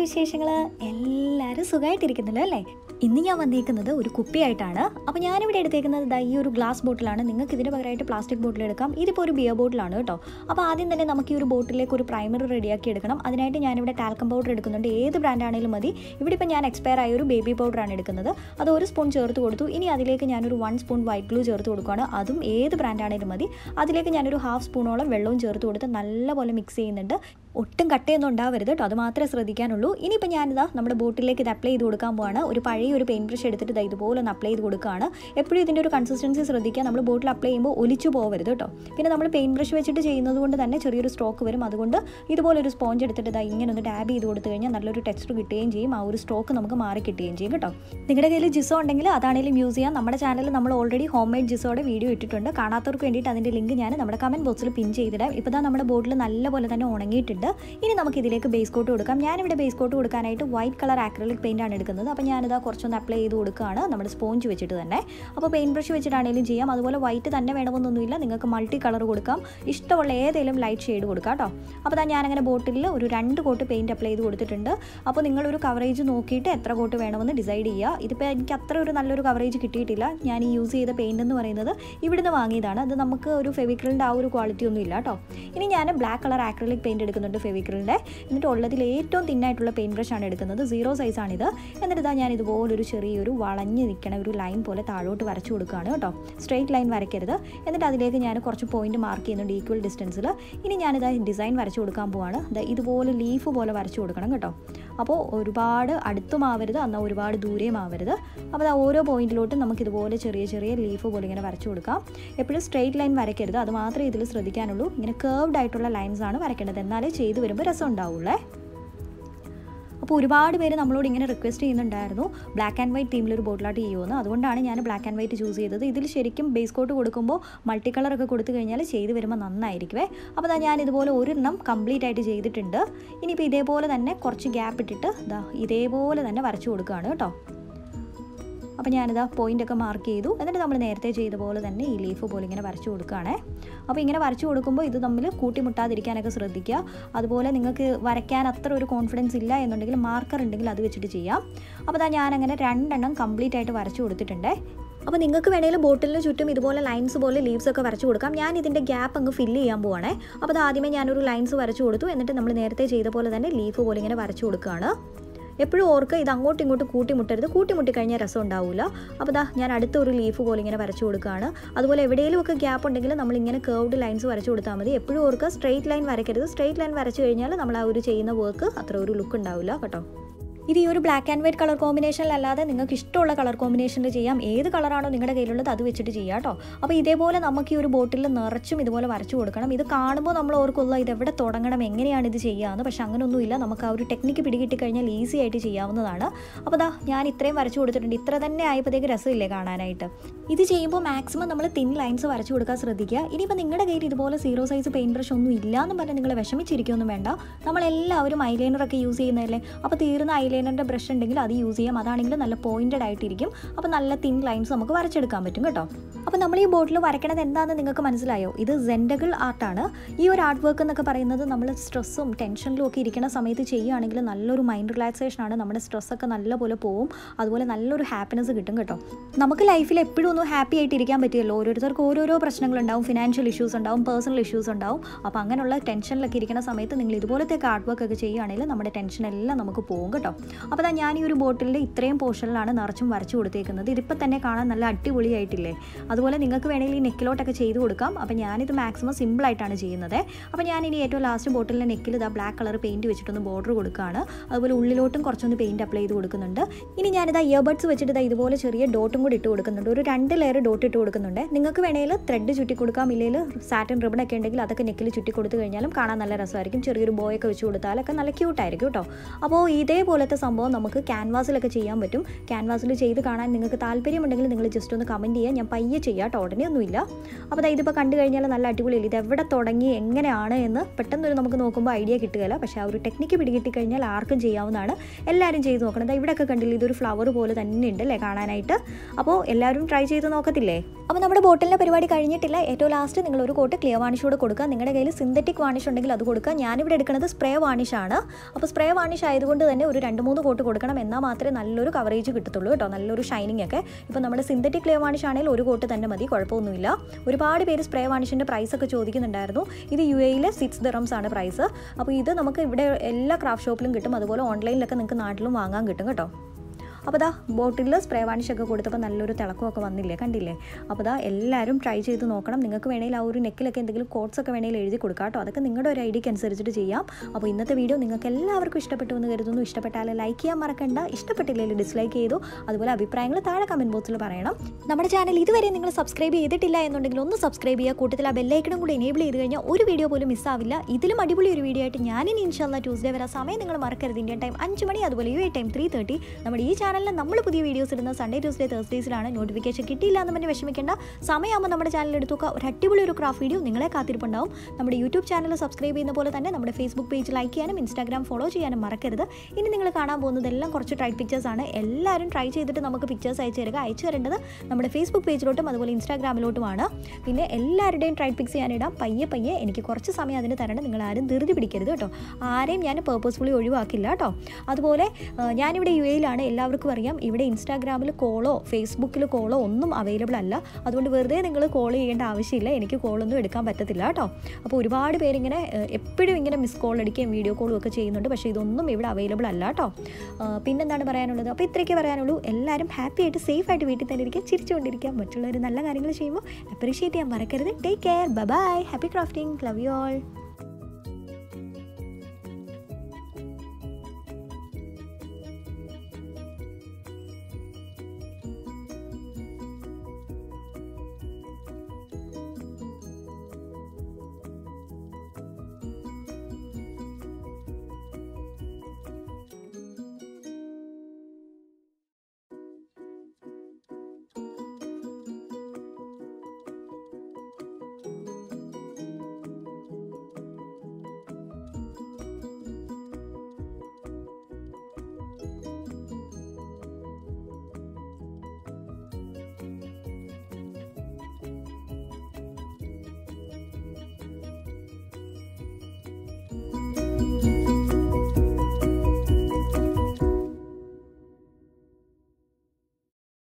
വിശേഷങ്ങൾ എല്ലാവരും സുഖമായിട്ടിരിക്കുന്നല്ലോ അല്ലേ ഇന്ന് ഞാൻ വന്നേക്കുന്നത് ഒരു കുപ്പിയായിട്ടാണ് അപ്പോൾ ഞാനിവിടെ എടുത്തേക്കുന്നത് ദാ ഈ ഒരു ഗ്ലാസ് ബോട്ടിലാണ് നിങ്ങൾക്ക് ഇതിന് പകരമായിട്ട് പ്ലാസ്റ്റിക് ബോട്ടിൽ എടുക്കാം ഇതിപ്പോൾ ഒരു ബിയർ ബോട്ടിലാണ് കേട്ടോ അപ്പോൾ ആദ്യം തന്നെ നമുക്ക് ഈ ഒരു ബോട്ടിലേക്ക് ഒരു പ്രൈമർ റെഡിയാക്കി എടുക്കണം അതിനായിട്ട് ഞാനിവിടെ ടാൽക്കം പൗഡർ എടുക്കുന്നുണ്ട് ഏത് ബ്രാൻഡ് ആണെങ്കിലും മതി ഇവിടെ ഇപ്പോൾ ഞാൻ എക്സ്പയർ ആയ ഒരു ബേബി പൗഡറാണ് എടുക്കുന്നത് അത് ഒരു സ്പൂൺ ചേർത്ത് കൊടുത്തു ഇനി അതിലേക്ക് ഞാനൊരു വൺ സ്പൂൺ വൈറ്റ് ഗ്ലൂ ചേർത്ത് കൊടുക്കുകയാണ് അതും ഏത് ബ്രാൻഡ് ആണെങ്കിലും മതി അതിലേക്ക് ഞാനൊരു ഹാഫ് സ്പൂണോളം വെള്ളവും ചേർത്ത് കൊടുത്ത് നല്ലപോലെ മിക്സ് ചെയ്യുന്നുണ്ട് ഒട്ടും കട്ടയൊന്നും ഉണ്ടാവരുത് കേട്ടോ അത് മാത്രമേ ശ്രദ്ധിക്കാനുള്ളൂ ഇനിയിപ്പോൾ ഞാനിതാ നമ്മുടെ ബോട്ടിലേക്ക് ഇത് അപ്ലൈ ചെയ്ത് കൊടുക്കാൻ പോവാണ് ഒരു പഴയ ഒരു പെയിൻറ്റ് ബ്രഷ് എടുത്തിട്ട് ഇതാ ഇതുപോലെ ഒന്ന് അപ്ലൈ ചെയ്ത് കൊടുക്കുകയാണ് എപ്പോഴും ഇതിൻ്റെ ഒരു കൺസിസ്റ്റൻസി ശ്രദ്ധിക്കുക നമ്മൾ ബോട്ടിൽ അപ്ലൈ ചെയ്യുമ്പോൾ ഒലിച്ചു പോകരുത് കേട്ടോ പിന്നെ നമ്മൾ പെയിൻറ്റ് ബ്രഷ് വെച്ചിട്ട് ചെയ്യുന്നത് കൊണ്ട് തന്നെ ചെറിയൊരു സ്ട്രോക്ക് വരും അതുകൊണ്ട് ഇതുപോലെ ഒരു സ്പോഞ്ച് എടുത്തിട്ട് ഇതാ ഇങ്ങനെ ഒന്ന് ടാബ് ചെയ്ത് കൊടുത്തു കഴിഞ്ഞാൽ നല്ലൊരു ടെക്സ്ചർ കിട്ടുകയും ചെയ്യും ആ ഒരു സ്ട്രോക്ക് നമുക്ക് മാറി കിട്ടുകയും ചെയ്യും കേട്ടോ നിങ്ങളുടെ കയ്യിൽ ജിസോ ഉണ്ടെങ്കിൽ അതാണെങ്കിലും യൂസ് ചെയ്യാം നമ്മുടെ ചാനലിൽ നമ്മൾ ഓൾറെഡി ഹോം മെയ്ഡ് ജിസോയുടെ വീഡിയോ ഇട്ടിട്ടുണ്ട് കാണാത്തവർക്ക് വേണ്ടിയിട്ട് അതിൻ്റെ ലിങ്ക് ഞാൻ നമ്മുടെ കമൻറ്റ് ബോക്സിൽ പിൻ ചെയ്തിടാം ഇപ്പോൾ ദാ നമ്മുടെ ബോട്ടിൽ നല്ലപോലെ തന്നെ ഉണങ്ങിയിട്ടുണ്ട് ഇനി നമുക്ക് ഇതിലേക്ക് ബേസ് കോട്ട് കൊടുക്കാം ഞാനിവിടെ ബേസ് കോട്ട് കൊടുക്കാനായിട്ട് വൈറ്റ് കളർ ആക്രലിക് പെയിൻ്റ് ആണ് എടുക്കുന്നത് അപ്പോൾ ഞാനിതാ കുറച്ചൊന്ന് അപ്ലൈ ചെയ്ത് കൊടുക്കുകയാണ് നമ്മുടെ സ്പോഞ്ച് വെച്ചിട്ട് തന്നെ അപ്പോൾ പെയിൻറ്റ് ബ്രഷ് വെച്ചിട്ടാണെങ്കിലും ചെയ്യാം അതുപോലെ വൈറ്റ് തന്നെ വേണമെന്നൊന്നുമില്ല നിങ്ങൾക്ക് മൾട്ടി കളർ കൊടുക്കാം ഇഷ്ടമുള്ള ഏതെങ്കിലും ലൈറ്റ് ഷെയ്ഡ് കൊടുക്കാം കേട്ടോ അപ്പോൾ ഞാൻ ഞാനങ്ങനെ ബോട്ടിലിൽ ഒരു രണ്ട് കോട്ട് പെയിൻറ്റ് അപ്ലൈ ചെയ്ത് കൊടുത്തിട്ടുണ്ട് അപ്പോൾ നിങ്ങളൊരു കവറേജ് നോക്കിയിട്ട് എത്ര കോട്ട് വേണമെന്ന് ഡിസൈഡ് ചെയ്യുക ഇതിപ്പോൾ എനിക്ക് അത്ര ഒരു നല്ലൊരു കവറേജ് കിട്ടിയിട്ടില്ല ഞാൻ ഈ യൂസ് ചെയ്ത പെയിൻ്റ് എന്ന് പറയുന്നത് ഇവിടുന്ന് വാങ്ങിയതാണ് അത് നമുക്ക് ഒരു ഫെവിക്രിലിൻ്റെ ആ ഒരു ക്വാളിറ്റി ഒന്നും ഇല്ല കേട്ടോ ഇനി ഞാൻ ബ്ലാക്ക് കളർ ആക്രലിക് പെയിൻറ്റ് എടുക്കുന്നുണ്ട് ഫെവിക്രിലിൻ്റെ എന്നിട്ട് ഉള്ളതിൽ ഏറ്റവും തിന്നായിട്ടുള്ള പെയിൻറ്റ് ബ്രഷ് ആണ് എടുക്കുന്നത് സീറോ സൈസാണിത് എന്നിട്ട് ഇതാ ഞാൻ ഇതുപോലൊരു ചെറിയൊരു വളഞ്ഞ് നിൽക്കണ ഒരു ലൈൻ പോലെ താഴോട്ട് വരച്ചു കൊടുക്കുകയാണ് കേട്ടോ സ്ട്രെയിറ്റ് ലൈൻ വരയ്ക്കരുത് എന്നിട്ട് അതിലേക്ക് ഞാൻ കുറച്ച് പോയിന്റ് മാർക്ക് ചെയ്യുന്നുണ്ട് ഈക്വൽ ഡിസ്റ്റൻസിൽ ഇനി ഞാനിത് ഡിസൈൻ വരച്ചു കൊടുക്കാൻ പോവാണ് ദാ ഇതുപോലെ ലീഫ് പോലെ വരച്ചു കൊടുക്കണം കേട്ടോ അപ്പോൾ ഒരുപാട് അടുത്തും ആവരുത് എന്നാൽ ഒരുപാട് ദൂരെയും ആവരുത് അപ്പോൾ ദാ ഓരോ പോയിന്റിലോട്ടും നമുക്ക് ഇതുപോലെ ചെറിയ ചെറിയ ലീഫ് പോലെ ഇങ്ങനെ വരച്ചു കൊടുക്കാം എപ്പോഴും സ്ട്രെയിറ്റ് ലൈൻ വരയ്ക്കരുത് അത് മാത്രമേ ഇതിൽ ശ്രദ്ധിക്കാനുള്ളൂ ഇങ്ങനെ കേർവ്ഡ് ആയിട്ടുള്ള ലൈൻസ് ആണ് വരയ്ക്കേണ്ടത് എന്നാലേ ചെയ്തു വരുമ്പോൾ രസം ഉണ്ടാവുള്ളേ അപ്പോൾ ഒരുപാട് പേര് നമ്മളോട് ഇങ്ങനെ റിക്വസ്റ്റ് ചെയ്യുന്നുണ്ടായിരുന്നു ബ്ലാക്ക് ആൻഡ് വൈറ്റ് തീമിൽ ഒരു ബോട്ടിലായിട്ട് ചെയ്യുമെന്ന് അതുകൊണ്ടാണ് ഞാൻ ബ്ലാക്ക് ആൻഡ് വൈറ്റ് ചൂസ് ചെയ്തത് ഇതിൽ ശരിക്കും ബേസ് കോട്ട് കൊടുക്കുമ്പോൾ മൾട്ടി കളറൊക്കെ കൊടുത്തു കഴിഞ്ഞാൽ ചെയ്ത് വരുമ്പോൾ നന്നായിരിക്കുമേ അപ്പോൾ ദാ ഞാൻ ഇതുപോലെ ഒരെണ്ണം കംപ്ലീറ്റ് ആയിട്ട് ചെയ്തിട്ടുണ്ട് ഇനിയിപ്പോൾ ഇതേപോലെ തന്നെ കുറച്ച് ഗ്യാപ്പ് ഇട്ടിട്ട് ദാ ഇതേപോലെ തന്നെ വരച്ചു കൊടുക്കുകയാണ് കേട്ടോ അപ്പോൾ ഞാനിതാ പോയിൻ്റൊക്കെ മാർക്ക് ചെയ്തു എന്നിട്ട് നമ്മൾ നേരത്തെ ചെയ്ത പോലെ തന്നെ ഈ ലീഫ് പോലെ ഇങ്ങനെ വരച്ചു കൊടുക്കുകയാണേ അപ്പോൾ ഇങ്ങനെ വരച്ചു കൊടുക്കുമ്പോൾ ഇത് തമ്മിൽ കൂട്ടിമുട്ടാതിരിക്കാനൊക്കെ ശ്രദ്ധിക്കുക അതുപോലെ നിങ്ങൾക്ക് വരയ്ക്കാൻ അത്ര ഒരു കോൺഫിഡൻസ് ഇല്ല എന്നുണ്ടെങ്കിൽ മാർക്കർ ഉണ്ടെങ്കിൽ അത് വെച്ചിട്ട് ചെയ്യാം അപ്പോൾ അതാ ഞാനങ്ങനെ രണ്ടെണ്ണം കംപ്ലീറ്റ് ആയിട്ട് വരച്ചു കൊടുത്തിട്ടുണ്ടേ അപ്പോൾ നിങ്ങൾക്ക് വേണമെങ്കിൽ ബോട്ടിലിന് ചുറ്റും ഇതുപോലെ ലൈൻസ് പോലെ ലീവ്സ് ഒക്കെ വരച്ചു കൊടുക്കാം ഞാൻ ഇതിൻ്റെ ഗ്യാപ്പ് അങ്ങ് ഫില്ല് ചെയ്യാൻ പോവാണേ അപ്പോൾ അത് ആദ്യമേ ഞാനൊരു ലൈൻസ് വരച്ചു കൊടുത്തു എന്നിട്ട് നമ്മൾ നേരത്തെ ചെയ്ത പോലെ തന്നെ ലീഫ് പോലെ ഇങ്ങനെ വരച്ചു കൊടുക്കുകയാണ് എപ്പോഴും ഓർക്കുക ഇത് അങ്ങോട്ടും ഇങ്ങോട്ടും കൂട്ടിമുട്ടരുത് കൂട്ടിമുട്ടി കഴിഞ്ഞാൽ രസം ഉണ്ടാവില്ല അപ്പോൾ ദാ ഞാൻ അടുത്ത ഒരു ലീഫ് പോലെ ഇങ്ങനെ വരച്ചു കൊടുക്കുകയാണ് അതുപോലെ എവിടെയെങ്കിലും ഒക്കെ ഗ്യാപ്പ് ഉണ്ടെങ്കിൽ നമ്മൾ ഇങ്ങനെ കേർവ്ഡ് ലൈൻസ് വരച്ചു കൊടുത്താൽ മതി എപ്പോഴും ഓർക്കുക സ്ട്രെയിറ്റ് ലൈൻ വരയ്ക്കരുത് സ്ട്രെയിറ്റ് ലൈൻ വരച്ചു കഴിഞ്ഞാൽ നമ്മൾ ആ ഒരു ചെയ്യുന്ന വർക്ക് അത്ര ഒരു ലുക്ക് ഉണ്ടാവില്ല കേട്ടോ ഇത് ഈ ഒരു ബ്ലാക്ക് ആൻഡ് വൈറ്റ് കളർ കോമ്പിനേഷനിലല്ലാതെ നിങ്ങൾക്ക് ഇഷ്ടമുള്ള കളർ കോമ്പിനേഷനിൽ ചെയ്യാം ഏത് കളറാണോ നിങ്ങളുടെ കയ്യിലുള്ളത് അത് വെച്ചിട്ട് ചെയ്യാം കേട്ടോ അപ്പോൾ ഇതേപോലെ നമുക്ക് ഈ ഒരു ബോട്ടിൽ നിറച്ചും ഇതുപോലെ വരച്ചു കൊടുക്കണം ഇത് കാണുമ്പോൾ നമ്മൾ ഓർക്കുള്ള ഇത് എവിടെ തുടങ്ങണം എങ്ങനെയാണ് ഇത് ചെയ്യാമെന്ന് പക്ഷെ അങ്ങനെയൊന്നുമില്ല നമുക്ക് ആ ഒരു ടെക്നിക്ക് പിടികിട്ടി കഴിഞ്ഞാൽ ഈസി ആയിട്ട് ചെയ്യാവുന്നതാണ് അപ്പോൾ ദാ ഞാൻ ഇത്രയും വരച്ചു കൊടുത്തിട്ടുണ്ട് ഇത്ര തന്നെ ആയപ്പോഴത്തേക്ക് രസമില്ലേ കാണാനായിട്ട് ഇത് ചെയ്യുമ്പോൾ മാക്സിമം നമ്മൾ തിൻ ലൈൻസ് വരച്ചു കൊടുക്കാൻ ശ്രദ്ധിക്കുക ഇനിയിപ്പോൾ നിങ്ങളുടെ കയ്യിൽ ഇതുപോലെ സീറോ സൈസ് പെയിൻറ്റ് ബ്രഷ് ഒന്നും ഇല്ല എന്നും പറഞ്ഞാൽ നിങ്ങൾ വിഷമിച്ചിരിക്കുകയൊന്നും വേണ്ട നമ്മളെല്ലാവരും ഐലൈനറൊക്കെ യൂസ് ചെയ്യുന്നതല്ലേ അപ്പോൾ തീർന്ന ഐലൈനറിൻ്റെ ബ്രഷ് ഉണ്ടെങ്കിൽ അത് യൂസ് ചെയ്യാം അതാണെങ്കിൽ നല്ല പോയിൻറ്റഡ് ആയിട്ടിരിക്കും അപ്പോൾ നല്ല തിൻ ലൈൻസ് നമുക്ക് വരച്ചെടുക്കാൻ പറ്റും കേട്ടോ അപ്പോൾ നമ്മൾ ഈ ബോട്ടിൽ വരയ്ക്കണത് എന്താണെന്ന് നിങ്ങൾക്ക് മനസ്സിലായോ ഇത് സെൻഡകൾ ആർട്ടാണ് ഈ ഒരു ആർട്ട് വർക്ക് എന്നൊക്കെ പറയുന്നത് നമ്മൾ സ്ട്രെസ്സും ടെൻഷനിലും ഒക്കെ ഇരിക്കുന്ന സമയത്ത് ചെയ്യുകയാണെങ്കിൽ നല്ലൊരു മൈൻഡ് റിലാക്സേഷൻ ആണ് നമ്മുടെ സ്ട്രെസ്സൊക്കെ നല്ലപോലെ പോവും അതുപോലെ നല്ലൊരു ഹാപ്പിനെസ് കിട്ടും കേട്ടോ നമുക്ക് ലൈഫിൽ എപ്പോഴും ഒന്നും ഹാപ്പി ആയിട്ട് ഇരിക്കാൻ പറ്റിയല്ലോ ഓരോരുത്തർക്ക് ഓരോരോ പ്രശ്നങ്ങളുണ്ടാവും ഫിനാൻഷ്യൽ ഇഷ്യൂസ് ഉണ്ടാവും പേഴ്സണൽ ഇഷ്യൂസ് ഉണ്ടാവും അപ്പോൾ അങ്ങനെയുള്ള ടെൻഷനിലൊക്കെ ഇരിക്കുന്ന സമയത്ത് നിങ്ങൾ ഇതുപോലത്തെ ആർട്ട് വർക്ക് ഒക്കെ ചെയ്യുകയാണെങ്കിൽ നമ്മുടെ ടെൻഷൻ എല്ലാം നമുക്ക് പോകും കേട്ടോ അപ്പോൾ ദാ ഞാൻ ഈ ഒരു ബോട്ടിലിൽ ഇത്രയും പോർഷനിലാണ് നിറച്ചും വരച്ചു കൊടുത്തേക്കുന്നത് ഇതിപ്പോൾ തന്നെ കാണാൻ നല്ല അടിപൊളിയായിട്ടില്ലേ അതുപോലെ നിങ്ങൾക്ക് വേണമെങ്കിൽ ഈ നെക്കിലോട്ടൊക്കെ ചെയ്ത് കൊടുക്കാം അപ്പോൾ ഞാനിത് മാക്സിമം സിമ്പിളായിട്ടാണ് ചെയ്യുന്നത് അപ്പോൾ ഞാൻ ഇനി ഏറ്റവും ലാസ്റ്റ് ബോട്ടിലിൻ്റെ നെക്കിൽ ഇതാ ബ്ലാക്ക് കളർ പെയിൻറ്റ് വെച്ചിട്ടൊന്ന് ബോർഡർ കൊടുക്കുകയാണ് അതുപോലെ ഉള്ളിലോട്ടും കുറച്ചൊന്ന് പെയിൻറ്റ് അപ്ലൈ ചെയ്ത് കൊടുക്കുന്നുണ്ട് ഇനി ഞാനിതാ ഇയർബഡ്സ് വെച്ചിട്ട് ഇതാ ഇതുപോലെ ചെറിയ ഡോട്ടും കൂടി ഇട്ട് കൊടുക്കുന്നുണ്ട് ഒരു രണ്ട് ലെയർ ഡോട്ട് ഇട്ട് കൊടുക്കുന്നുണ്ട് നിങ്ങൾക്ക് വേണമെങ്കിൽ ത്രെഡ് ചുറ്റി കൊടുക്കാം ഇല്ലെങ്കിൽ സാറ്റൻ റിബൺ ഒക്കെ ഉണ്ടെങ്കിൽ അതൊക്കെ നെക്കിൽ ചുറ്റി കൊടുത്തു കഴിഞ്ഞാലും കാണാൻ നല്ല രസമായിരിക്കും ചെറിയൊരു ബോയൊക്കെ വെച്ച് കൊടുത്താലൊക്കെ നല്ല ക്യൂട്ടായിരിക്കും കേട്ടോ അപ്പോൾ ഇതേപോലത്തെ ഇതുപോലത്തെ സംഭവം നമുക്ക് ക്യാൻവാസിലൊക്കെ ചെയ്യാൻ പറ്റും ക്യാൻവാസിൽ ചെയ്ത് കാണാൻ നിങ്ങൾക്ക് താല്പര്യമുണ്ടെങ്കിൽ നിങ്ങൾ ജസ്റ്റ് ഒന്ന് കമൻറ്റ് ചെയ്യുക ഞാൻ പയ്യെ ചെയ്യാം കേട്ടോ ഉടനെ ഒന്നുമില്ല അപ്പോൾ അതായത് ഇതിപ്പോൾ കണ്ടു കഴിഞ്ഞാൽ നല്ല അടിപൊളിയില്ല ഇത് എവിടെ തുടങ്ങി എങ്ങനെയാണ് എന്ന് പെട്ടെന്നൊരു നമുക്ക് നോക്കുമ്പോൾ ഐഡിയ കിട്ടുകയില്ല പക്ഷേ ആ ഒരു ടെക്നിക്ക് പിടികിട്ടി കഴിഞ്ഞാൽ ആർക്കും ചെയ്യാവുന്നതാണ് എല്ലാവരും ചെയ്ത് നോക്കണം ദാ ഇവിടെയൊക്കെ കണ്ടില്ല ഇതൊരു ഫ്ലവർ പോലെ തന്നെ ഉണ്ട് അല്ലേ കാണാനായിട്ട് അപ്പോൾ എല്ലാവരും ട്രൈ ചെയ്ത് നോക്കത്തില്ലേ അപ്പോൾ നമ്മുടെ ബോട്ടിലിൻ്റെ പരിപാടി കഴിഞ്ഞിട്ടില്ല ഏറ്റവും ലാസ്റ്റ് നിങ്ങൾ ഒരു കോട്ട് ക്ലിയർ വാണിഷ് കൂടെ കൊടുക്കുക നിങ്ങളുടെ കയ്യിൽ സിന്തറ്റിക് വാണിഷ് ഉണ്ടെങ്കിൽ അത് കൊടുക്കുക ഞാനിവിടെ എടുക്കുന്നത് സ്പ്രേ വാണിഷ് ആണ് അപ്പോൾ സ്പ്രേ വാണിഷ് ആയതുകൊണ്ട് തന്നെ ഒരു രണ്ട് മൂന്ന് കോട്ട് കൊടുക്കണം എന്നാൽ മാത്രമേ നല്ലൊരു കവറേജ് കിട്ടത്തുള്ളൂ കേട്ടോ നല്ലൊരു ഷൈനിങ് ഒക്കെ ഇപ്പോൾ നമ്മുടെ സിന്തറ്റിക് ക്ലിയർ വാണിഷ് ആണെങ്കിൽ ഒരു കോട്ട് തന്നെ മതി കുഴപ്പമൊന്നുമില്ല ഒരുപാട് പേര് സ്പ്രേ വാണിഷിൻ്റെ പ്രൈസ് ഒക്കെ ചോദിക്കുന്നുണ്ടായിരുന്നു ഇത് യു എയിലെ സിക്സ് ദിറംസ് ആണ് പ്രൈസ് അപ്പോൾ ഇത് നമുക്ക് ഇവിടെ എല്ലാ ക്രാഫ്റ്റ് ഷോപ്പിലും കിട്ടും അതുപോലെ ഓൺലൈനിലൊക്കെ നിങ്ങൾക്ക് നാട്ടിലും വാങ്ങാൻ കിട്ടും കേട്ടോ അപ്പോൾ ദാ ബോട്ടിലിൽ സ്പ്രേ വാണിഷൊക്കെ കൊടുത്തപ്പോൾ നല്ലൊരു തിളക്കമൊക്കെ വന്നില്ലേ കണ്ടില്ലേ അപ്പോൾ ദാ എല്ലാവരും ട്രൈ ചെയ്ത് നോക്കണം നിങ്ങൾക്ക് വേണമെങ്കിൽ ആ ഒരു നെക്കിലൊക്കെ എന്തെങ്കിലും കോട്ട്സ് ഒക്കെ വേണമെങ്കിൽ എഴുതി കൊടുക്കാം കേട്ടോ അതൊക്കെ നിങ്ങളുടെ ഒരു ഐഡിയക്ക് അനുസരിച്ചിട്ട് ചെയ്യാം അപ്പോൾ ഇന്നത്തെ വീഡിയോ നിങ്ങൾക്ക് എല്ലാവർക്കും ഇഷ്ടപ്പെട്ടു എന്ന് കരുതുന്നു ഇഷ്ടപ്പെട്ടാൽ ലൈക്ക് ചെയ്യാൻ മറക്കണ്ട ഇഷ്ടപ്പെട്ടില്ലെങ്കിൽ ഡിസ്ലൈക്ക് ചെയ്തു അതുപോലെ അഭിപ്രായങ്ങൾ താഴെ കമൻറ്റ് ബോക്സിൽ പറയണം നമ്മുടെ ചാനൽ ഇതുവരെ നിങ്ങൾ സബ്സ്ക്രൈബ് ചെയ്തിട്ടില്ല എന്നുണ്ടെങ്കിൽ ഒന്ന് സബ്സ്ക്രൈബ് ചെയ്യുക കൂട്ടത്തിൽ ആ ബെല്ലൈക്കണും കൂടി എനേബിൾ ചെയ്ത് കഴിഞ്ഞാൽ ഒരു വീഡിയോ പോലും മിസ്സാവില്ല ഇതിലും അടിപൊളി ഒരു വീഡിയോ ആയിട്ട് ഞാനിനി ഇൻഷാല്ല ട്യൂസ്ഡേ വരാൻ സമയം നിങ്ങൾ മറക്കരുത് ഇന്ത്യൻ ടൈം അഞ്ച് മണി അതുപോലെ U A time three thirty നമ്മുടെ ഈ ചാനലിൽ നമ്മൾ പുതിയ വീഡിയോസ് ഇടുന്ന സൺഡേ ട്യൂസ്ഡേ തേഴ്സ്ഡേസിലാണ് നോട്ടിഫിക്കേഷൻ കിട്ടിയില്ല എന്ന് പറഞ്ഞ് വിഷമിക്കേണ്ട സമയമാകുമ്പോൾ നമ്മുടെ ചാനൽ എടുത്തു നോക്കുക ഒരു അടിപൊളി ഒരു ക്രാഫ്റ്റ് വീഡിയോ നിങ്ങളെ കാത്തിരിപ്പുണ്ടാവും നമ്മുടെ യൂട്യൂബ് ചാനൽ സബ്സ്ക്രൈബ് ചെയ്യുന്ന പോലെ തന്നെ നമ്മുടെ ഫേസ്ബുക്ക് പേജ് ലൈക്ക് ചെയ്യാനും ഇൻസ്റ്റാഗ്രാം ഫോളോ ചെയ്യാനും മറക്കരുത് ഇനി നിങ്ങൾ കാണാൻ പോകുന്നതെല്ലാം കുറച്ച് ട്രൈ പിക്ചേഴ്സ് ആണ് എല്ലാവരും ട്രൈ ചെയ്തിട്ട് നമുക്ക് പിക്ചേഴ്സ് അയച്ചു തരിക അയച്ചു തരേണ്ടത് നമ്മുടെ ഫേസ്ബുക്ക് പേജിലോട്ടും അതുപോലെ ഇൻസ്റ്റാഗ്രാമിലോട്ടുമാണ് പിന്നെ എല്ലാവരുടെയും ട്രൈ പിക്സ് ഞാനിടാം പയ്യെ പയ്യെ എനിക്ക് കുറച്ച് സമയം അതിന് തരണം നിങ്ങൾ ആരും ധൃതി പിടിക്കരുത് കേട്ടോ ആരെയും ഞാൻ പേർപ്പസ്ഫുള്ളി ഒഴിവാക്കില്ല കേട്ടോ അതുപോലെ ആ, ഞാനിവിടെ യു എയിലാണ് എല്ലാവർക്കും അറിയാം ഇവിടെ ഇൻസ്റ്റാഗ്രാമിൽ കോളോ ഫേസ്ബുക്കിൽ കോളോ ഒന്നും അവൈലബിൾ അല്ല അതുകൊണ്ട് വെറുതെ നിങ്ങൾ കോൾ ചെയ്യേണ്ട ആവശ്യമില്ല എനിക്ക് കോളൊന്നും എടുക്കാൻ പറ്റത്തില്ല കേട്ടോ അപ്പോൾ ഒരുപാട് പേരിങ്ങനെ ഏഹ്, എപ്പോഴും ഇങ്ങനെ മിസ് കോൾ അടിക്കുകയും വീഡിയോ കോളും ഒക്കെ ചെയ്യുന്നുണ്ട് പക്ഷേ ഇതൊന്നും ഇവിടെ അവൈലബിൾ അല്ല കേട്ടോ ആ, പിന്നെന്താണ് പറയാനുള്ളത് അപ്പോൾ ഇത്രയൊക്കെ പറയാനുള്ളൂ എല്ലാവരും ഹാപ്പി ആയിട്ട് സേഫ് ആയിട്ട് വീട്ടിൽ തന്നെ ഇരിക്കുക ചിരിച്ചുകൊണ്ടിരിക്കുക മറ്റുള്ളവർ നല്ല കാര്യങ്ങൾ ചെയ്യുമ്പോൾ അപ്രീഷിയേറ്റ് ചെയ്യാൻ മറക്കരുത് take care bye happy crafting love you all